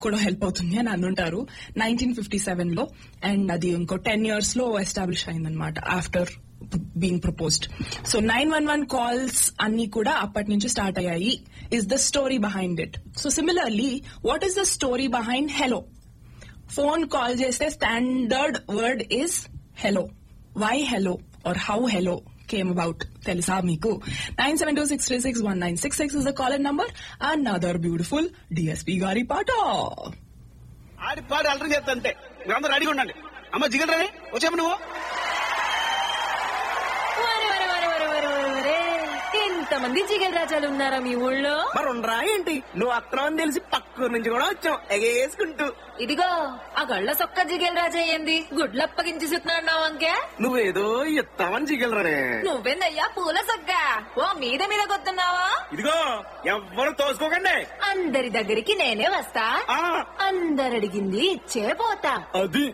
కూడా హెల్ప్ అవుతుంది అని అనుంటారు నైన్టీన్ ఫిఫ్టీ సెవెన్ లో అండ్ అది ఇంకో టెన్ ఇయర్స్ లో ఎస్టాబ్లిష్ అయిందనమాట after being proposed so nine one one calls అన్ని కూడా అప్పటి నుంచి స్టార్ట్ అయ్యాయి is the story behind it so similarly what is the story behind hello phone call చేస్తే standard word is hello why hello or how hello came about తెలుసా మీకు nine seven two six three six one nine six six is the call number another beautiful DSP గారి పాట ఆడి పాడి Ultra చేస్తా అంతే మీరందరూ రెడీగా ఉండండి అమ్మ జిగల్ రవి వచ్చాము నువ్వు వరే, వరే, వరే, వరే, వరే, వరే, వరే. ఇంతమంది జిగల్ రాజాలు ఉన్నారా మీ ఊళ్ళో మరి ఉండరా ఏంటి నువ్వు అత్తనం అని తెలిసి పక్క నుంచి కూడా వచ్చాం ఎగేసుకుంటూ ఇదిగో ఆ గళ్ళ సొక్క జిగల్ రాజా ఏంది గుడ్లప్పగించి సుతున్నాడు అంకే నువ్వేదో ఇస్తామని జిగలరానే నువ్వేందయ్యా పూల సొక్క ఓ మీద మీద కొత్తున్నావా ఇదిగో ఎవ్వరు తోసుకోకండి అందరి దగ్గరికి నేనే వస్తా ఆ. అందరడిగింది ఇచ్చే పోతా అది